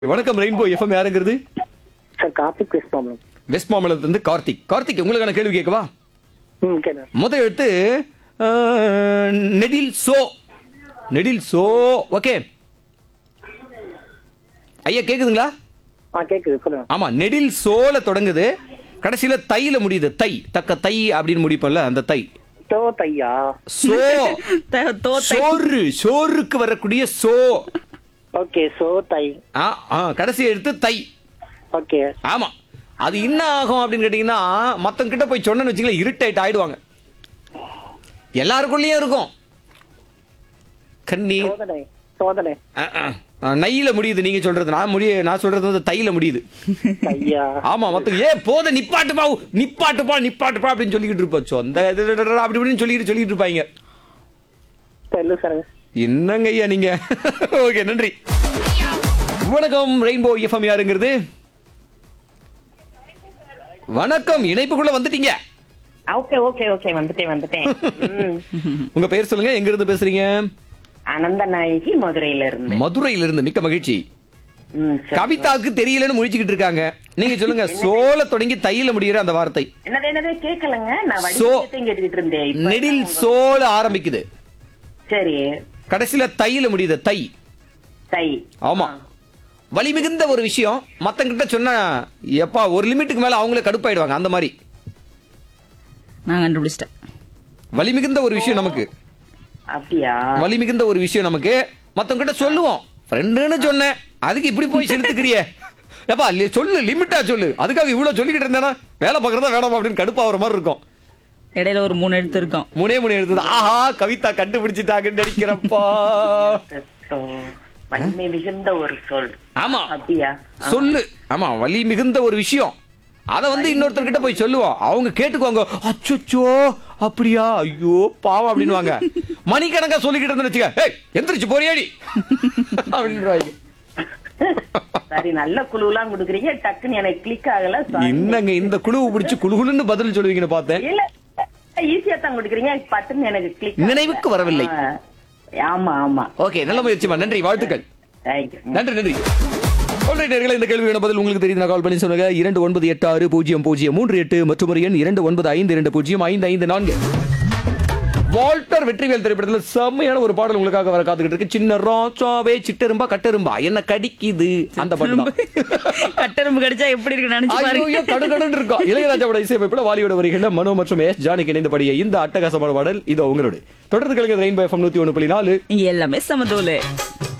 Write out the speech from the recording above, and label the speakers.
Speaker 1: வணக்கம் rainbow F M யாருங்கிறது
Speaker 2: sir Karthik west problem
Speaker 1: west மாம்பலத்துல இருந்து கார்த்திக் கார்த்திக் உங்களுக்கான கேள்வி கேட்கவா
Speaker 2: ம் கேட்குறேன்
Speaker 1: முதல் எழுத்து அஹ், நெடில் சோ நெடில் சோ ஓகே ஐயா கேக்குதுங்களா
Speaker 2: ஆ கேட்குது சொல்லுங்க
Speaker 1: ஆமா நெடில் சோல தொடங்குது கடைசியில தையில முடியுது தை தக்க தை அப்படின்னு முடிப்போம்ல அந்த தை
Speaker 2: தோ தையா
Speaker 1: சோ
Speaker 3: த- தோ தை.
Speaker 1: சோறு சோறுக்கு வரக்கூடிய சோ
Speaker 2: ஓகே சோ தை
Speaker 1: ஆ, ஆ, கடைசி எழுத்து தை
Speaker 2: ஓகே
Speaker 1: ஆமா அது என்ன ஆகும் அப்படின்னு கேட்டீங்கன்னா மத்தவங்க கிட்ட போய் சொன்னேன்னு வச்சுங்களேன் இருட்டாயிட்டு ஆயிடுவாங்க எல்லாருக்குள்ளேயும் இருக்கும் கண்ணீர்
Speaker 2: சோதனை சோதனை
Speaker 1: அஹ், அஹ். அஹ், நையில முடியுது நீங்க சொல்றது நான் முடிய நான் சொல்றது வந்து தையில முடியுது
Speaker 2: தையா
Speaker 1: ஆமா மத்தவங்க ஏ போத நிப்பாட்டுப்பா நிப்பாட்டுப்பா நிப்பாட்டுப்பா அப்படின்னு சொல்லிக்கிட்டு இருப்போம் சொந்த இது, இது, இது, அப்படி இப்படின்னு சொல்லிட்டு சொல்லிட்டு இருப்பாங்க
Speaker 2: தெரியல சார்
Speaker 1: என்னங்க ஐயா நீங்க ஓகே நன்றி வணக்கம் ரெயின்போ எஃப்எம் யாருங்கிறது வணக்கம் இணைப்புக்குள்ள வந்துட்டீங்க
Speaker 4: ஓகே ஓகே ஓகே வந்துட்டேன் வந்துட்டேன் ம்.
Speaker 1: உங்க பெயர் சொல்லுங்க எங்க இருந்து பேசுறீங்க
Speaker 4: அனந்த நாயகி மதுரையில இருந்து
Speaker 1: மதுரையில இருந்து மிக்க மகிழ்ச்சி
Speaker 4: ம், சரி.
Speaker 1: கவிதாவுக்கு தெரியலன்னு முழிச்சுக்கிட்டு இருக்காங்க நீங்க சொல்லுங்க சோல தொடங்கி தையில முடியிற அந்த வார்த்தை
Speaker 4: என்னது என்னது கேட்கலங்க நான்
Speaker 1: சோ
Speaker 4: வடிவத்தையும் கேட்டுக்கிட்டு இருந்தேன் இப்ப
Speaker 1: நெடில்
Speaker 4: உங்க-
Speaker 1: சோல ஆரம்பிக்குது
Speaker 4: சரி
Speaker 1: கடைசியில தையில முடியுது தை
Speaker 4: தை
Speaker 1: ஆமா வலி மிகுந்த ஒரு விஷயம் மத்தங்கிட்ட சொன்னா எப்பா ஒரு லிமிட்டுக்கு மேல அவங்களே கடுப்பாயிடுவாங்க அந்த மாதிரி
Speaker 3: நான் கண்டுபிடிச்சிட்டேன்
Speaker 1: வலி மிகுந்த ஒரு விஷயம் நமக்கு
Speaker 4: அப்படியா
Speaker 1: வலி மிகுந்த ஒரு விஷயம் நமக்கு மத்தவங்க கிட்ட சொல்லுவோம் ஃப்ரெண்டுன்னு சொன்னேன் அதுக்கு இப்படி போய் செலுத்துக்கிறிய ஏப்பா லி- சொல்லு லிமிட்டா சொல்லு அதுக்காக இவ்வளவு சொல்லிக்கிட்டு இருந்தேனா வேலை பார்க்கறதா வேணாமா அப்படின்னு கடுப்பாகிற மாதிரி இருக்கும்
Speaker 3: இடையில ஒரு மூணு எழுத்து இருக்கும்
Speaker 1: மூணே மூணு எழுத்து ஆஹா கவிதா கண்டுபிடிச்சிட்டாங்கன்னு நினைக்கிறப்பா
Speaker 4: சத்தோ. வலிமை மிகுந்த ஒரு சொல்
Speaker 1: ஆமா
Speaker 4: அப்படியா
Speaker 1: சொல்லு ஆமா வலி மிகுந்த ஒரு விஷயம் அத வந்து இன்னொருத்தர் கிட்ட போய் சொல்லுவோம் அவங்க கேட்டுக்குவாங்க அச்சோ அப்படியா ஐயோ பாவம் அப்படின்னுவாங்க மணிக்கணக்கா சொல்லிக்கிட்டு இருந்தேன்னு வச்சுக்க ஏய் எந்திரிச்சு போறியாடி அப்படின்றாங்க
Speaker 4: சரி நல்ல குழுலாம் கொடுக்குறீங்க டக்குன்னு எனக்கு கிளிக் ஆகல sorry.
Speaker 1: என்னங்க இந்த குழுவை பிடிச்சு குழுகுலுன்னு பதில் சொல்லுவீங்கன்னு பார்த்தேன்
Speaker 4: இல்ல ஈஸியா தான் கொடுக்குறீங்க பட்டுன்னு எனக்கு கிளிக்
Speaker 1: நினைவுக்கு வரவில்லை.
Speaker 4: ஆமா ஆமா
Speaker 1: ஓகே நல்ல முயற்சிமா நன்றி வாழ்த்துக்கள்
Speaker 4: தேங்க்யூ
Speaker 1: நன்றி நன்றி Alright, நேயர்களே, இந்த கேள்வியான பதில் உங்களுக்கு தெரியுது கால் பண்ணி சொல்லுங்க இரண்டு ஒன்பது எட்டு ஆறு பூஜ்ஜியம் பூஜ்ஜியம் மூன்று எட்டு மற்றும் ஒரு எண் இரண்டு ஒன்பது ஐந்து இரண்டு பூஜ்ஜியம் ஐந்து ஐந்து நான்கு வால்டர் வெற்றிவேல் திரைப்படத்தில் செம்மையான ஒரு பாடல் உங்களுக்காக வர காத்துக்கிட்டு இருக்கு சின்ன ராசாவே சிட்டெரும்பா கட்டெரும்பா என்ன கடிக்குது அந்த பாட்டு தான்.
Speaker 3: கட்டெரும்பு கடிச்சா எப்படி இருக்கு நினைச்சு பாருங்க
Speaker 1: ஐயோ கடுகடுன்னு இருக்கும் இளையராஜாவோட இசையமைப்புல வாலியோட வரிகள்ல மனோ மற்றும் எஸ் ஜானிக்கு இணைந்தபடிய இந்த அட்டகாசமான பாடல் இதோ உங்களோட தொடர்ந்து கலைஞர் ரெயின்போ எஃப்எம் நூத்தி ஒன்று புள்ளி நாலு
Speaker 3: இங்க எல்லாமே சமதோலு